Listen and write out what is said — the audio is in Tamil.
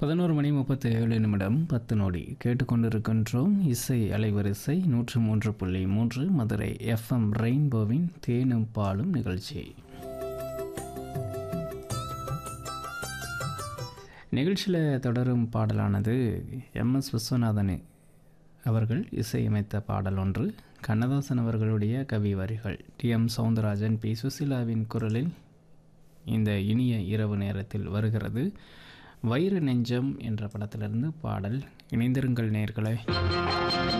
பதினோரு மணி முப்பத்தி ஏழு நிமிடம் பத்து நொடி கேட்டுக்கொண்டிருக்கின்றோம் இசை அலைவரிசை நூற்று மூன்று புள்ளி மூன்று மதுரை எஃப்எம் ரெயின்போவின் தேனும் பாலும் நிகழ்ச்சி நிகழ்ச்சியில் தொடரும் பாடலானது எம்எஸ் விஸ்வநாதன் அவர்கள் இசையமைத்த பாடல் ஒன்று கண்ணதாசன் அவர்களுடைய கவி வரிகள் டி எம் சவுந்தரராஜன் பி சுசிலாவின் குரலில் இந்த இனிய இரவு நேரத்தில் வருகிறது வைர நெஞ்சம் என்ற படத்திலிருந்து பாடல் இணைந்திருங்கள் நேர்களை